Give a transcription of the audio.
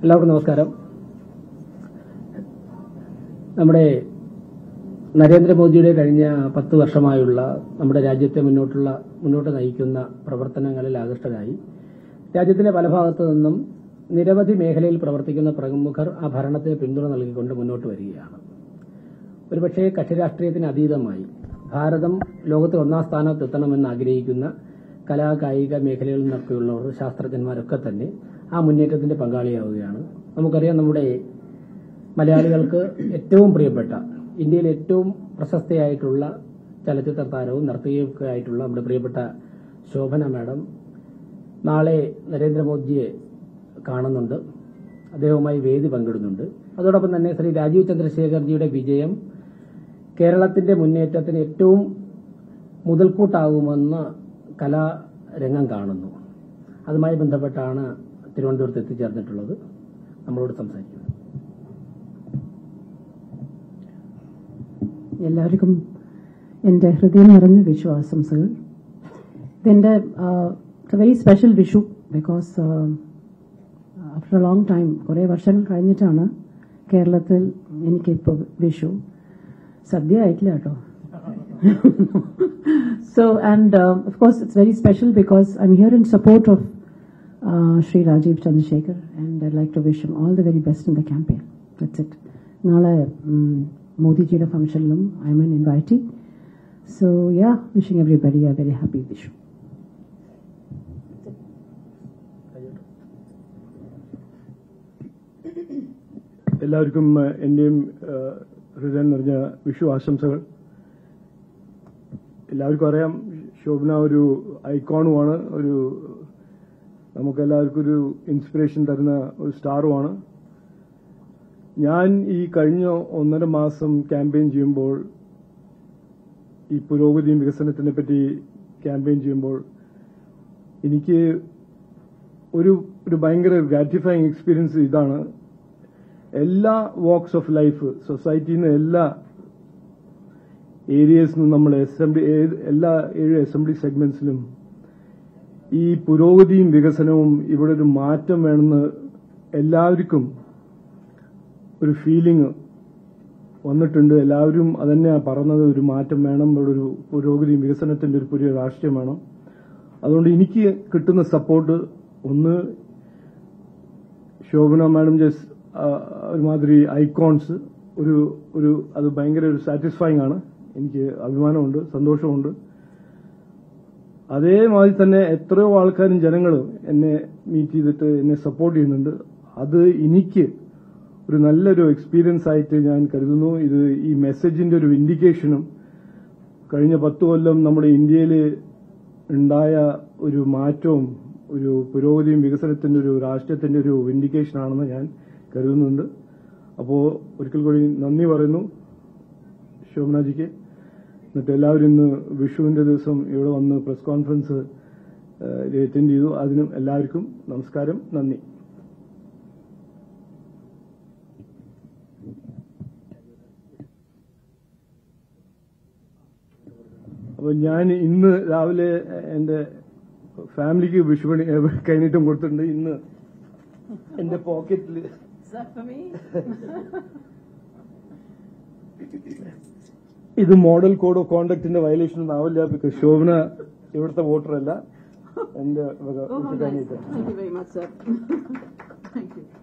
എല്ലാവർക്കും നമസ്കാരം നമ്മുടെ നരേന്ദ്രമോദിയുടെ കഴിഞ്ഞ പത്ത് വർഷമായുള്ള നമ്മുടെ രാജ്യത്തെ മുന്നോട്ടുള്ള മുന്നോട്ട് നയിക്കുന്ന പ്രവർത്തനങ്ങളിൽ ആകൃഷ്ടരായി രാജ്യത്തിന്റെ പല ഭാഗത്തു നിന്നും നിരവധി മേഖലയിൽ പ്രവർത്തിക്കുന്ന പ്രമുഖർ ആ ഭരണത്തിന് പിന്തുണ നൽകിക്കൊണ്ട് മുന്നോട്ട് വരികയാണ് ഒരുപക്ഷെ കക്ഷി രാഷ്ട്രീയത്തിന് അതീതമായി ഭാരതം ലോകത്തിൽ ഒന്നാം സ്ഥാനത്ത് എത്തണമെന്ന് ആഗ്രഹിക്കുന്ന കലാ കായിക മേഖലകളിൽ നിന്നൊക്കെയുള്ളവർ ശാസ്ത്രജ്ഞന്മാരൊക്കെ തന്നെ ആ മുന്നേറ്റത്തിന്റെ പങ്കാളിയാവുകയാണ് നമുക്കറിയാം നമ്മുടെ മലയാളികൾക്ക് ഏറ്റവും പ്രിയപ്പെട്ട ഇന്ത്യയിലെ ഏറ്റവും പ്രശസ്തയായിട്ടുള്ള ചലച്ചിത്ര താരവും നർത്തകിയൊക്കെ ആയിട്ടുള്ള നമ്മുടെ പ്രിയപ്പെട്ട ശോഭന മാഡം നാളെ നരേന്ദ്രമോദിയെ കാണുന്നുണ്ട് അദ്ദേഹവുമായി വേദി പങ്കിടുന്നുണ്ട് അതോടൊപ്പം തന്നെ ശ്രീ രാജീവ് ചന്ദ്രശേഖർജിയുടെ വിജയം കേരളത്തിന്റെ മുന്നേറ്റത്തിന് ഏറ്റവും മുതൽക്കൂട്ടാകുമെന്ന് കലാരംഗം കാണുന്നു അതുമായി ബന്ധപ്പെട്ടാണ് തിരുവനന്തപുരത്ത് എത്തിച്ചേർന്നിട്ടുള്ളത് നമ്മളോട് സംസാരിക്കുന്നത് എല്ലാവർക്കും എൻ്റെ ഹൃദയം നിറഞ്ഞ വിഷു ആശംസകൾ ഇതെൻ്റെ very special Vishu because after a long time കുറേ വർഷങ്ങൾ കഴിഞ്ഞിട്ടാണ് കേരളത്തിൽ എനിക്കിപ്പോൾ വിഷു സദ്യ ആയിട്ടില്ല കേട്ടോ so and uh, of course it's very special because I'm here in support of uh, Sri Rajiv Chandrasekhar and I'd like to wish him all the very best in the campaign. That's it. നാളെ മോദിജിയുടെ ഫംഗ്ഷനിലും I am an invitee so yeah wishing everybody a very happy Vishu എല്ലാവർക്കും ഏഹ്, എന്റെയും ഏഹ്, ഹൃദയം നിറഞ്ഞ വിഷു ആശംസകൾ എല്ലാവർക്കും അറിയാം ശോഭന ഒരു ഐക്കോണുമാണ് ഒരു നമുക്കെല്ലാവർക്കും ഒരു ഇൻസ്പിറേഷൻ തരുന്ന ഒരു സ്റ്റാറുമാണ് ഞാൻ ഈ കഴിഞ്ഞ ഒന്നര മാസം ക്യാമ്പയിൻ ചെയ്യുമ്പോൾ ഈ പുരോഗതിയും വികസനത്തിനെ പറ്റി ക്യാമ്പയിൻ ചെയ്യുമ്പോൾ എനിക്ക് ഒരു ഒരു ഭയങ്കര ഗ്രാറ്റിഫൈങ് എക്സ്പീരിയൻസ് ഇതാണ് എല്ലാ വാക്സ് ഓഫ് ലൈഫ് സൊസൈറ്റിയിൽ നിന്ന് എല്ലാ ഏരിയസിൽ നിന്നും നമ്മൾ അസംബ്ലി എല്ലാ ഏഴ് അസംബ്ലി സെഗ്മെന്റ്സിലും ഈ പുരോഗതിയും വികസനവും ഇവിടെ ഒരു മാറ്റം വേണമെന്ന് എല്ലാവർക്കും ഒരു ഫീലിംഗ് വന്നിട്ടുണ്ട് എല്ലാവരും അതന്നെയാണ് പറഞ്ഞത് ഒരു മാറ്റം വേണം ഇവിടെ ഒരു പുരോഗതിയും വികസനത്തിന്റെ ഒരു പുതിയ രാഷ്ട്രീയം വേണം അതുകൊണ്ട് എനിക്ക് കിട്ടുന്ന സപ്പോർട്ട് ഒന്ന് ശോഭന മാഡം ജസ് ഒരുമാതിരി ഐക്കോൺസ് ഒരു ഒരു അത് ഭയങ്കര ഒരു സാറ്റിസ്ഫൈങ് ആണ് എനിക്ക് അഭിമാനമുണ്ട് സന്തോഷമുണ്ട് അതേമാതിരി തന്നെ എത്രയോ ആൾക്കാരും ജനങ്ങളും എന്നെ മീറ്റ് ചെയ്തിട്ട് എന്നെ സപ്പോർട്ട് ചെയ്യുന്നുണ്ട് അത് എനിക്ക് ഒരു നല്ലൊരു എക്സ്പീരിയൻസ് ആയിട്ട് ഞാൻ കരുതുന്നു ഇത് ഈ മെസ്സേജിന്റെ ഒരു ഇൻഡിക്കേഷനും കഴിഞ്ഞ പത്ത് കൊല്ലം നമ്മുടെ ഇന്ത്യയിൽ ഉണ്ടായ ഒരു മാറ്റവും ഒരു പുരോഗതിയും വികസനത്തിന്റെ ഒരു രാഷ്ട്രത്തിന്റെ ഒരു ഇൻഡിക്കേഷൻ ആണെന്ന് ഞാൻ കരുതുന്നുണ്ട് അപ്പോൾ ഒരിക്കൽ കൂടി നന്ദി പറയുന്നു ശോഭനാജിക്ക് എന്നിട്ട് എല്ലാവരും ഇന്ന് വിഷുവിന്റെ ദിവസം ഇവിടെ വന്ന് പ്രസ് കോൺഫറൻസ് അറ്റൻഡ് ചെയ്തു അതിനും എല്ലാവർക്കും നമസ്കാരം നന്ദി അപ്പൊ ഞാൻ ഇന്ന് രാവിലെ എന്റെ ഫാമിലിക്ക് വിഷുപണി കൈനീട്ടം കൊടുത്തിട്ടുണ്ട് ഇന്ന് എന്റെ പോക്കറ്റിൽ ഇത് മോഡൽ കോഡ് ഓഫ് കോണ്ടക്ടിന്റെ വയലേഷൻ ഒന്നും ആവില്ല ബിക്കോസ് ശോഭന ഇവിടുത്തെ വോട്ടർ അല്ല എന്റെ വക വിഷു കൈനീട്ടം Thank you very much, sir. Thank you.